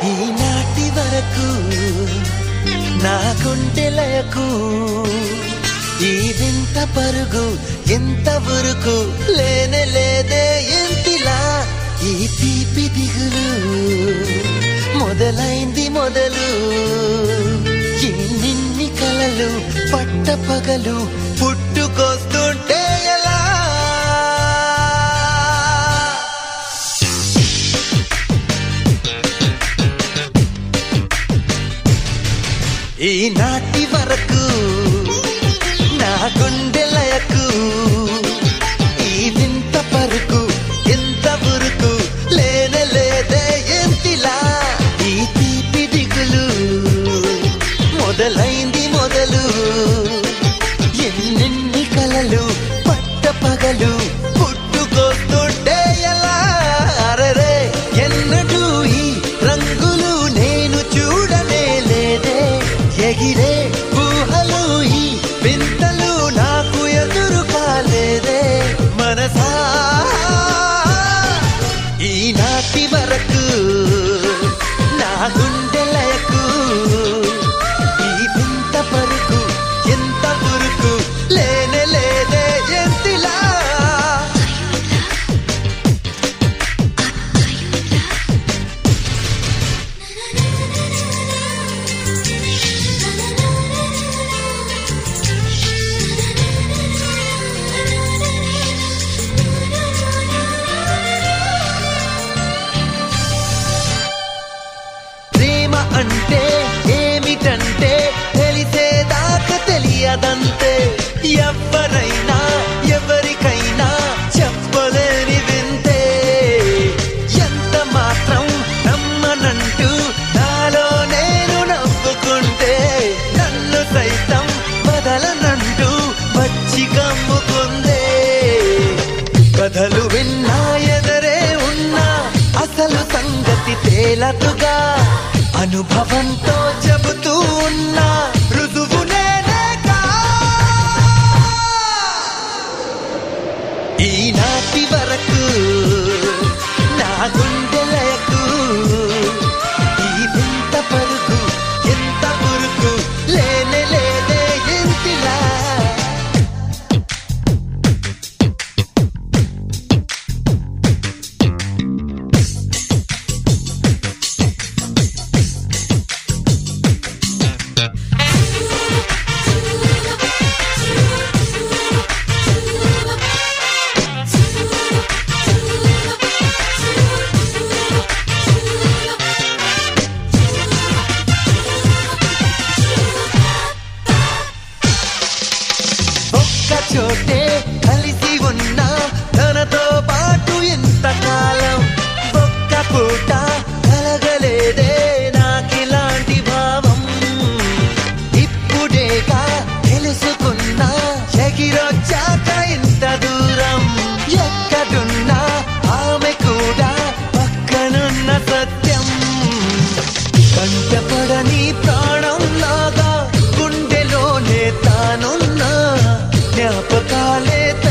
ఈనాటి వరకు నా గుండెలకు ఈ వింత పరుగు ఎంత వరకు లేనే లేదే ఎంతిలా ఈ తీపి దిగులు మొదలైంది మొదలు ఎన్నిన్ని కలలు పట్ట పగలు పుట్టుకొస్తుంటే ఎలా ఈనాటి వరకు నా గుండెలయకు ఈ వింత పరుకు ఎంత బురుకు లేనే లేదే ఎంతిలా ఈ తీపి దిగులు మొదలైంది మొదలు ఎన్నెన్ని కలలు పట్ట పగలు పుట్టుకొస్తుంటే ఎలా అరరే ఎన్నడూ ఈ రంగులు నేను చూడనే లేదే ఎగిరే ఊహలు ఈ వింతలు నాకు ఎదురు కాలేదే మనసా ఈనాటి వరకు నా గుండెలకు ఈ వింత పరుకు ఎంత పురుకు లేనే లేదే ఎంతిలా ప్రేమ అంటే ఏమిటంటే తెలిసేదాకా తెలియదంతే ఎవరైనా ఎవరికైనా చెప్పలేని వింతే ఎంత మాత్రం నమ్మనంటూ నాలో నేను నవ్వుకుంటే నన్ను సైతం వదలనంటూ వచ్చి కమ్ముకుందే కథలు విన్నా ఎదరే ఉన్నా అసలు సంగతి తేలతుగా అనుభవంతో చెబుతూ ఉన్నా రుజువు నేనేగా. ఈనాటి వరకు నా గుండెలకు ఈ వింత పరుగు ఎంత పురుగు లేనే లేదే ఎంతిలా ఒక్క చోటే కలిసి ఉన్న తనతో పాటు ఎంతకాలం ఒక్క పూట కలగలేదే నాకిలాంటి భావం ఇప్పుడేగా తెలుసుకున్నా ఎగిరొచ్చాక ఇంత దూరం ఎక్కడున్నా ఆమె కూడా పక్కనున్న సత్యం కంటపడని ప్రాణం లాగా గుండెలోనే తానున్నా జ్ఞాపకాలే